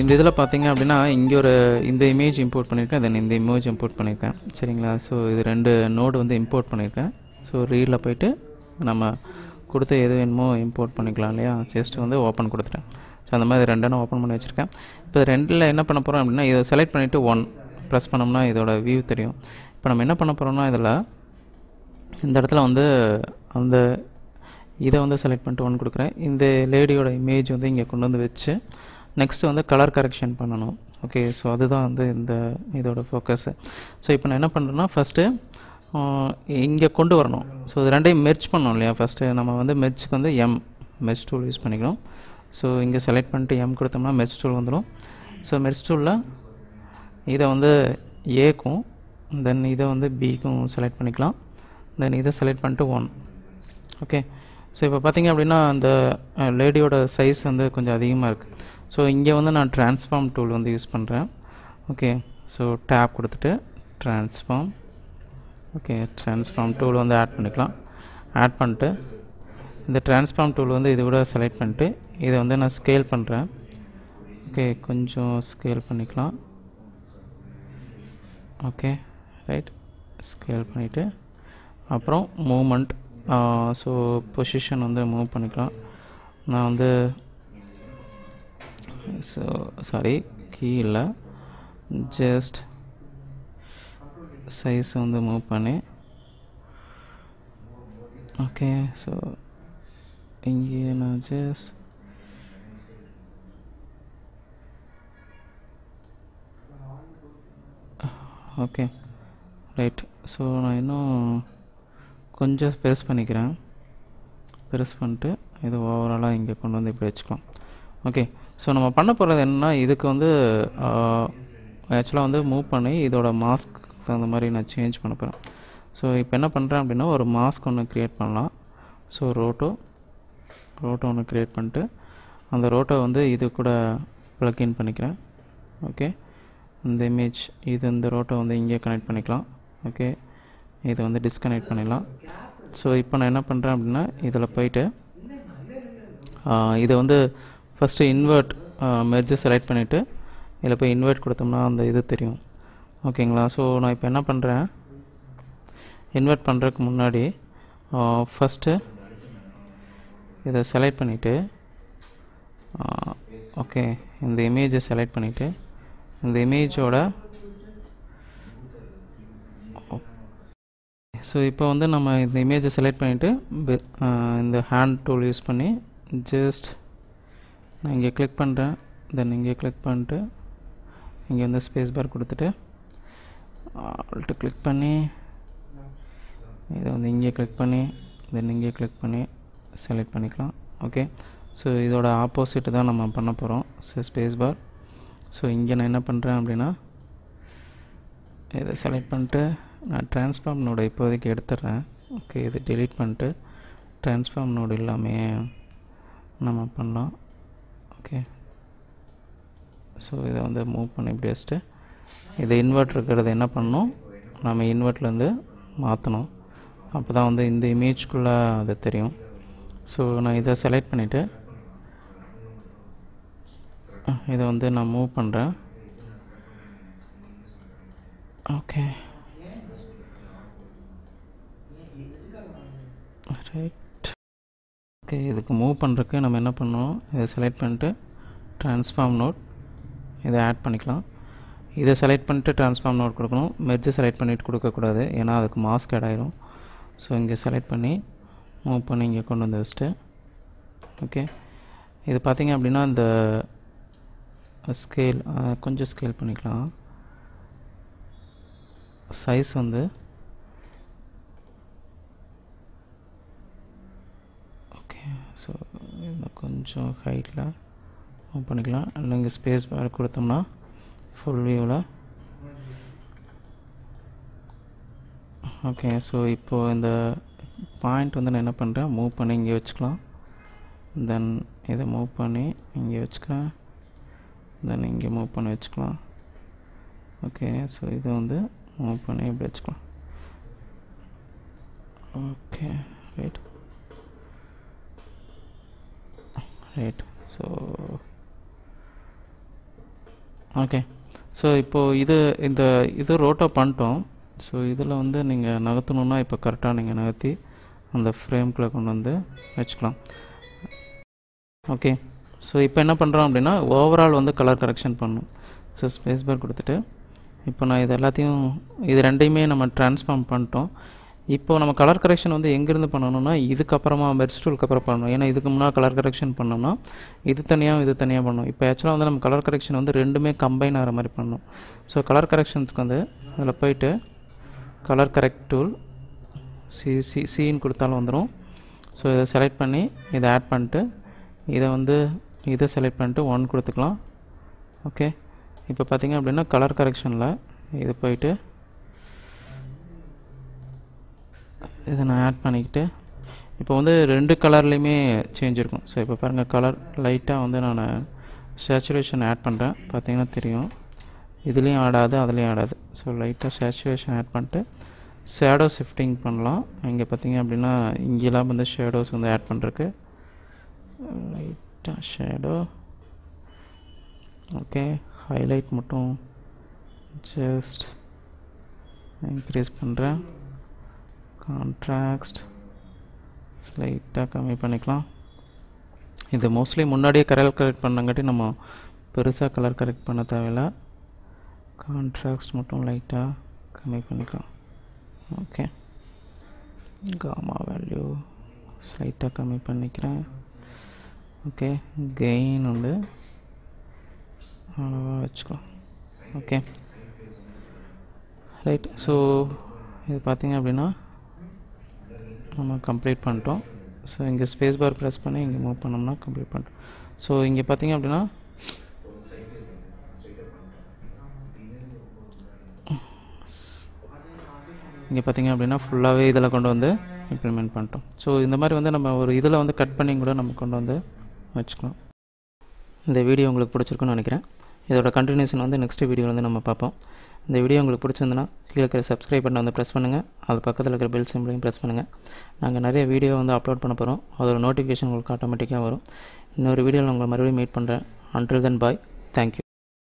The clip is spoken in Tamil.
இந்த இதில் பார்த்தீங்க அப்படின்னா இங்கே ஒரு இந்த இமேஜ் இம்போர்ட் பண்ணியிருக்கேன் தென் இந்த இமேஜ் இம்போர்ட் பண்ணியிருக்கேன் சரிங்களா ஸோ இது ரெண்டு நோடு வந்து இம்போர்ட் பண்ணியிருக்கேன் ஸோ ரீலில் போயிட்டு நம்ம கொடுத்த எது வேணுமோ இம்போர்ட் பண்ணிக்கலாம் இல்லையா ஜஸ்ட் வந்து ஓப்பன் கொடுத்துட்டேன் ஸோ அந்த மாதிரி ரெண்டெண்ணம் ஓப்பன் பண்ணி வச்சுருக்கேன் இப்போ ரெண்டில் என்ன பண்ண போகிறோம் அப்படின்னா இதை செலக்ட் பண்ணிவிட்டு ஒன் ப்ரெஸ் பண்ணோம்னா இதோட வியூ தெரியும் இப்போ நம்ம என்ன பண்ண போகிறோம்னா இதில் இந்த இடத்துல வந்து அந்த இதை வந்து செலக்ட் பண்ணிட்டு ஒன்று கொடுக்குறேன் இந்த லேடியோட இமேஜ் வந்து இங்கே கொண்டு வந்து வச்சு நெக்ஸ்ட்டு வந்து கலர் கரெக்ஷன் பண்ணணும் ஓகே ஸோ அதுதான் வந்து இந்த இதோட ஃபோக்கஸு ஸோ இப்போ நான் என்ன பண்ணுறேன்னா ஃபஸ்ட்டு இங்கே கொண்டு வரணும் ஸோ இது ரெண்டையும் மெர்ச் பண்ணோம் இல்லையா ஃபஸ்ட்டு நம்ம வந்து மெர்ச்சுக்கு வந்து எம் மெர்ச் டூல் யூஸ் பண்ணிக்கணும் ஸோ இங்கே செலக்ட் பண்ணிட்டு எம் கொடுத்தோம்னா மெர்ச் டூல் வந்துடும் ஸோ மெர்ச் டூலில் இதை வந்து ஏக்கும் தென் இதை வந்து பிக்கும் செலக்ட் பண்ணிக்கலாம் தென் இதை செலக்ட் பண்ணிட்டு ஒன் ஓகே ஸோ இப்போ பார்த்தீங்க அப்படின்னா அந்த லேடியோட சைஸ் வந்து கொஞ்சம் அதிகமாக இருக்குது ஸோ இங்கே வந்து நான் ட்ரான்ஸ்ஃபார்ம் டூல் வந்து யூஸ் பண்ணுறேன் ஓகே ஸோ டேப் கொடுத்துட்டு ட்ரான்ஸ்ஃபார்ம் ஓகே ட்ரான்ஸ்ஃபார்ம் டூல் வந்து ஆட் பண்ணிக்கலாம் ஆட் பண்ணிட்டு இந்த ட்ரான்ஸ்ஃபார்ம் டூல் வந்து இது கூட செலக்ட் பண்ணிட்டு இதை வந்து நான் ஸ்கேல் பண்ணுறேன் ஓகே கொஞ்சம் ஸ்கேல் பண்ணிக்கலாம் ஓகே ரைட் ஸ்கேல் பண்ணிவிட்டு அப்புறம் மூமெண்ட் ஸோ பொசிஷன் வந்து மூவ் பண்ணிக்கலாம் நான் வந்து ஸோ சாரி கீழே ஜஸ்ட் சைஸ் வந்து மூவ் பண்ணி ஓகே ஸோ இங்கே நான் ஜஸ்ட் ஓகே ரைட் ஸோ நான் இன்னும் கொஞ்சம் பெருசு பண்ணிக்கிறேன் பெருசு பண்ணிட்டு இது ஓவராலாக இங்கே கொண்டு வந்து இப்படி வச்சுக்கலாம் ஓகே ஸோ நம்ம பண்ண போகிறது என்னன்னா இதுக்கு வந்து ஆக்சுவலாக வந்து மூவ் பண்ணி இதோட மாஸ்க் தகுந்த மாதிரி நான் சேஞ்ச் பண்ண போகிறேன் ஸோ இப்போ என்ன பண்ணுறேன் அப்படின்னா ஒரு மாஸ்க் ஒன்று க்ரியேட் பண்ணலாம் ஸோ ரோட்டோ ரோட்டோ ஒன்று க்ரியேட் பண்ணிட்டு அந்த ரோட்டோ வந்து இது கூட ப்ளக்இன் பண்ணிக்கிறேன் ஓகே இந்த இமேஜ் இது இந்த ரோட்டோ வந்து இங்கே கனெக்ட் பண்ணிக்கலாம் ஓகே இதை வந்து டிஸ்கனெக்ட் பண்ணிடலாம் ஸோ இப்போ நான் என்ன பண்ணுறேன் அப்படின்னா இதில் போயிட்டு இதை வந்து ஃபஸ்ட்டு இன்வெர்ட் மெர்ஜை செலக்ட் பண்ணிவிட்டு இதில் போய் இன்வெர்ட் கொடுத்தோம்னா அந்த இது தெரியும் ஓகேங்களா ஸோ நான் இப்போ என்ன பண்ணுறேன் இன்வெர்ட் பண்ணுறதுக்கு முன்னாடி ஃபஸ்ட்டு இதை செலக்ட் பண்ணிவிட்டு ஓகே இந்த இமேஜை செலக்ட் பண்ணிவிட்டு இந்த இமேஜோட ஸோ இப்போ வந்து நம்ம இந்த இமேஜை செலக்ட் பண்ணிவிட்டு இந்த ஹேண்ட் டூல் யூஸ் பண்ணி ஜஸ்ட் நான் இங்கே கிளிக் பண்ணுறேன் தென் இங்கே கிளிக் பண்ணிட்டு இங்கே வந்து ஸ்பேஸ் பார் கொடுத்துட்டு ஆல்ட்டு கிளிக் பண்ணி இதை வந்து இங்கே கிளிக் பண்ணி தென் இங்கே கிளிக் பண்ணி செலக்ட் பண்ணிக்கலாம் ஓகே ஸோ இதோட ஆப்போசிட் தான் நம்ம பண்ண போகிறோம் ஸோ ஸ்பேஸ் பார் ஸோ இங்கே நான் என்ன பண்ணுறேன் அப்படின்னா இதை செலக்ட் பண்ணிட்டு நான் ட்ரான்ஸ்ஃபார்ம் நோடை இப்போதைக்கு எடுத்துட்றேன் ஓகே இது டெலீட் பண்ணிட்டு ட்ரான்ஸ்ஃபார்ம் நோடு இல்லாமல் நம்ம பண்ணலாம் ஓகே ஸோ இதை வந்து மூவ் பண்ணி இப்படி வச்சுட்டு இது இன்வெர்ட் இருக்கிறது என்ன பண்ணணும் நம்ம இன்வெர்ட்லேருந்து மாற்றணும் அப்போ தான் வந்து இந்த இமேஜ்குள்ளே அது தெரியும் ஸோ நான் இதை செலக்ட் பண்ணிவிட்டு இதை வந்து நான் மூவ் பண்ணுறேன் ஓகே ரைட் ஓகே இதுக்கு மூவ் பண்ணுறதுக்கு நம்ம என்ன பண்ணோம் இதை செலக்ட் பண்ணிட்டு ட்ரான்ஸ்ஃபார்ம் நோட் இதை ஆட் பண்ணிக்கலாம் இதை செலக்ட் பண்ணிட்டு ட்ரான்ஸ்ஃபார்ம் நோட் கொடுக்கணும் மெர்ஜை செலக்ட் பண்ணிவிட்டு கொடுக்கக்கூடாது ஏன்னா அதுக்கு மாஸ்க் ஆட் ஆயிரும் ஸோ இங்கே செலக்ட் பண்ணி மூவ் பண்ணி இங்கே கொண்டு வந்து வச்சுட்டு ஓகே இது பார்த்திங்க அப்படின்னா இந்த ஸ்கேல் கொஞ்சம் ஸ்கேல் பண்ணிக்கலாம் சைஸ் வந்து ஓகே ஸோ இந்த கொஞ்சம் ஹைட்டில் மூவ் பண்ணிக்கலாம் இல்லை இங்கே ஸ்பேஸ் பார் கொடுத்தோம்னா ஃபுல் வியூவில் ஓகே ஸோ இப்போது இந்த பாயிண்ட் வந்து நான் என்ன பண்ணுறேன் மூவ் பண்ணி இங்கே வச்சுக்கலாம் தென் இதை மூவ் பண்ணி இங்கே வச்சுக்கிறேன் தென் இங்கே மூவ் பண்ணி வச்சுக்கலாம் ஓகே ஸோ இதை வந்து மூவ் பண்ணி இப்படி வச்சுக்கலாம் okay right right so okay so இப்போது இது இந்த இது ரோட்டோ பண்ணிட்டோம் ஸோ இதில் வந்து நீங்கள் நகர்த்தணுன்னா இப்போ கரெக்டாக நீங்கள் நகர்த்தி அந்த ஃப்ரேம்குள்ளே கொண்டு வந்து வச்சுக்கலாம் ஓகே ஸோ இப்போ என்ன பண்ணுறோம் அப்படின்னா ஓவரால் வந்து கலர் கரெக்ஷன் பண்ணணும் ஸோ ஸ்பேஸ் பார் கொடுத்துட்டு இப்போ நான் இது எல்லாத்தையும் இது ரெண்டையுமே நம்ம ட்ரான்ஸ்ஃபார்ம் பண்ணிட்டோம் இப்போ நம்ம கலர் கரெக்ஷன் வந்து எங்கேருந்து பண்ணணும்னா இதுக்கப்புறமா பெர்ஸ் டூலுக்கு அப்புறம் பண்ணணும் ஏன்னா இதுக்கு முன்னாடி கலர் கரெக்ஷன் பண்ணோம்னா இது தனியாக இது தனியாக பண்ணணும் இப்போ ஆக்சுவலாக வந்து நம்ம கலர் கரெக்ஷன் வந்து ரெண்டுமே கம்பைன் ஆகிற மாதிரி பண்ணணும் ஸோ கலர் கரெக்ஷன்ஸ்க்கு வந்து அதில் போயிட்டு colour correct tool C C சின்னு கொடுத்தாலும் வந்துடும் ஸோ இதை செலக்ட் பண்ணி இதை ஆட் பண்ணிட்டு இதை வந்து இதை செலக்ட் பண்ணிட்டு ஒன் கொடுத்துக்கலாம் ஓகே இப்போ பார்த்தீங்க அப்படின்னா கலர் கரெக்ஷனில் இது போயிட்டு இதை நான் ஆட் பண்ணிக்கிட்டு இப்போ வந்து ரெண்டு கலர்லேயுமே சேஞ்ச் இருக்கும் ஸோ இப்போ பாருங்கள் கலர் லைட்டாக வந்து நான் சேச்சுரேஷன் ஆட் பண்ணுறேன் பார்த்தீங்கன்னா தெரியும் இதுலேயும் ஆடாது அதுலேயும் ஆடாது ஸோ லைட்டாக சேச்சுரேஷன் ஆட் பண்ணிட்டு ஷேடோ ஷிஃப்டிங் பண்ணலாம் இங்கே பார்த்தீங்க அப்படின்னா இங்கெல்லாம் வந்து ஷேடோஸ் வந்து ஆட் பண்ணுறக்கு லைட்டாக ஷேடோ ஓகே ஹைலைட் மட்டும் ஜஸ்ட் இன்க்ரீஸ் பண்ணுறேன் கான்ட்ராக்ட் ஸ்லைட்டாக கம்மி பண்ணிக்கலாம் இது மோஸ்ட்லி முன்னாடியே கலர் கரெக்ட் பண்ணங்காட்டி நம்ம பெருசாக கலர் கரெக்ட் பண்ண தேவையில்ல கான்ட்ராக்ட் மட்டும் லைட்டாக கம்மி பண்ணிக்கலாம் ஓகே காமா வேல்யூ ஸ்லைட்டாக கம்மி பண்ணிக்கிறேன் ஓகே கெயின் உண்டு அவ்வளோவா வச்சுக்கலாம் ஓகே ரைட் ஸோ இது பார்த்தீங்க அப்படின்னா நம்ம கம்ப்ளீட் பண்ணிட்டோம் ஸோ இங்கே ஸ்பேஸ் பார் ப்ரெஸ் பண்ணி இங்கே மூவ் பண்ணோம்னா கம்ப்ளீட் பண்ணிட்டோம் ஸோ இங்கே பார்த்தீங்க அப்படின்னா இங்கே பார்த்தீங்க அப்படின்னா ஃபுல்லாகவே இதில் கொண்டு வந்து இம்ப்ளிமெண்ட் பண்ணிட்டோம் ஸோ இந்த மாதிரி வந்து நம்ம ஒரு இதில் வந்து கட் பண்ணி கூட நம்ம கொண்டு வந்து வச்சுக்கலாம் இந்த வீடியோ உங்களுக்கு பிடிச்சிருக்குன்னு நினைக்கிறேன் இதோட கண்டினியூஷன் வந்து நெக்ஸ்ட் வீடியோ வந்து நம்ம பார்ப்போம் இந்த வீடியோ உங்களுக்கு பிடிச்சிருந்துன்னா கீழே இருக்கிற சப்ஸ்கிரைப் பட்டனை வந்து ப்ரெஸ் பண்ணுங்கள் அது பக்கத்தில் இருக்கிற பெல் சிம்பிளையும் ப்ரெஸ் பண்ணுங்கள் நாங்கள் நிறைய வீடியோ வந்து அப்லோட் பண்ண போகிறோம் அதோட நோட்டிஃபிகேஷன் உங்களுக்கு ஆட்டோமேட்டிக்காக வரும் இன்னொரு வீடியோவில் உங்களை மறுபடியும் மீட் பண்ணுறேன் அன்டில் தென் பாய் தேங்க்யூ